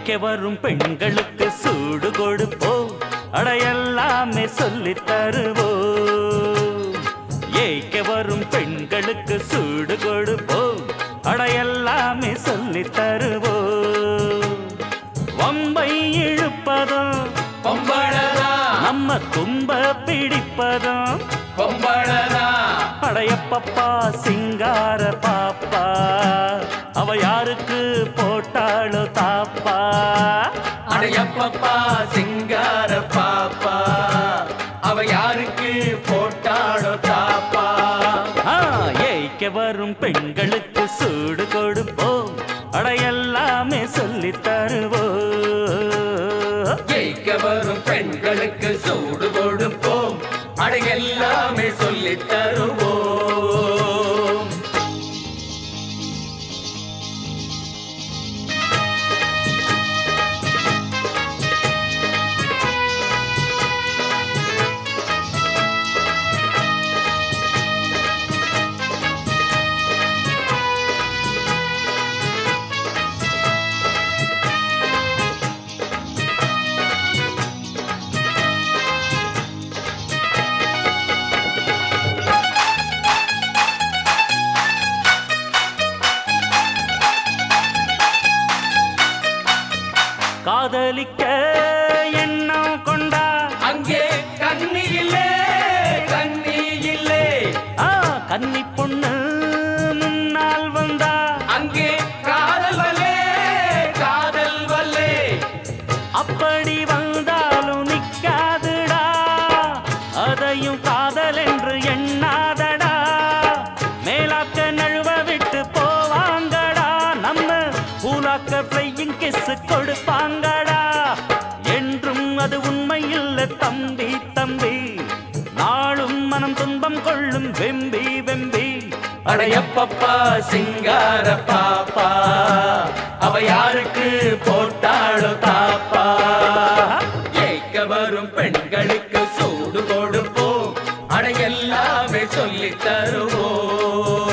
ஏய்க்க வரும் பெண்களுக்கு சூடு கொடுப்போம் அடையெல்லாமே சொல்லித் தருவோம் ஏய்க்க வரும் பெண்களுக்கு சூடு கொடுப்போம் அடையெல்லாமே சொல்லித் தருவோம் வம்பை இழுப்பதும் பொம்பளதா நம்ம தும்ப பிடிப்பதும் பொம்பளதா அடையப்பப்பா சிங்கார பாப்பா அவ யாருக்கு போட்டாளோ தாப்பா அடையப்பப்பா சிங்கார பாப்பா அவ யாருக்கு போட்டாளோ தாப்பா ஆ, ஏய்க்க வரும் பெண்களுக்கு சூடு கொடுப்போம் அடையெல்லாமே சொல்லித் தருவோம் ஜெயிக்க வரும் பெண்களுக்கு சூடு கொடுப்போம் அடை எல்லாமே சொல்லித் தருவோம் காதலிக்க எண்ணம் கொண்டா அங்கே கண்ணி இல்லே கண்ணி இல்லே ஆ, கன்னி பொண்ணு முன்னால் வந்தா அங்கே காதல் வல்லே காதல் வல்லே அப்படி வந்தாலும் நிக்காதுடா அதையும் காதல் என்று எண்ணாதடா மேலாக்க நழுவ விட்டு போவாங்கடா நம்ம பூலாக்க பிளையிங் கிஸ் கொடுப்பாங்கடா என்றும் அது உண்மை இல்ல தம்பி தம்பி நாளும் மனம் துன்பம் கொள்ளும் வெம்பி வெம்பி அடையப்பப்பா சிங்கார பாப்பா அவ யாருக்கு போட்டாளோ தாப்பா ஏய்க்க வரும் பெண்களுக்கு சூடு கொடுப்போம் அடை எல்லாமே சொல்லித் தருவோம்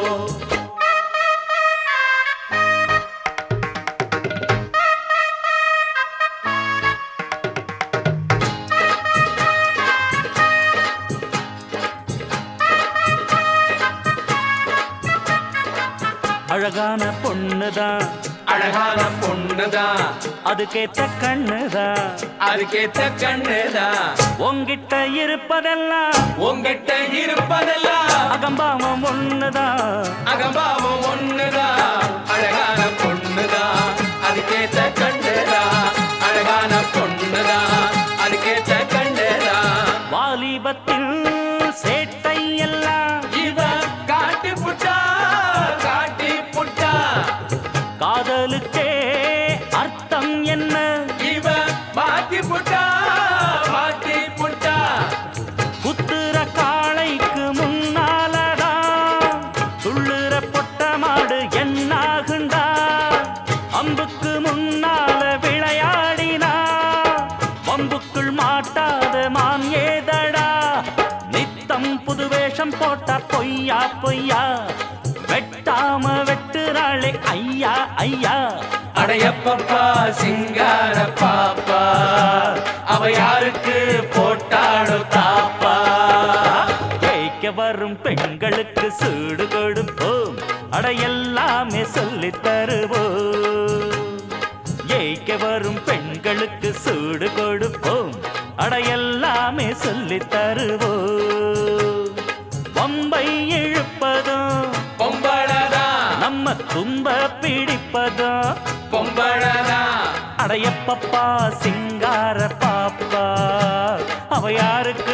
அழகான பொண்ணுதான் அழகான பொண்ணுதான் அதுக்கேத்த கண்ணுதான் அதுக்கேத்த கண்ணுதான் உங்கிட்ட இருப்பதெல்லாம் உங்கிட்ட இருப்பதெல்லாம் அகம்பாவம் ஒண்ணுதான் அகம்பாவம் ஒண்ணுதான் அழகான பொண்ணுதான் அதுக்கேத்த கண்ணுதான் அழகான பொண்ணுதான் அதுக்கேத்த கண்ணுதான் வாலிபத்தில் சேட்டை எல்லாம் இவ காட்டி புட்டா காட்டி புட்டா காதலுக்கே அர்த்தம் என்ன இவ மாட்டி புட்டா மாட்டி புட்டா குத்துற காளைக்கு முன்னாலதான் துள்ளுற பொட்ட மாடு என்னாகுண்டா அம்புக்கு முன்னால விளையாடினா வம்புக்குள் மாட்டாத மான் ஏதடா நித்தம் புது வேஷம் போட்ட பொய்யா பொய்யா வெட்டாம வெட்டுறாளே ஐயா ஐயா அடையப்பப்பா சிங்கார பாப்பா அவ யாருக்கு போட்டாளோ தாப்பா கேட்க வரும் பெண்களுக்கு சூடு கொடுப்போம் அடையெல்லாமே சொல்லித் தருவோம் ஏய்க்க வரும் பெண்களுக்கு சூடு கொடுப்போம் அடையெல்லாமே சொல்லித் தருவோம் வம்பை இழுப்பதும் பொம்பளதா நம்ம தும்ப பிடிப்பதும் பொம்பளதா அடையப்பப்பா சிங்கார பாப்பா அவ யாருக்கு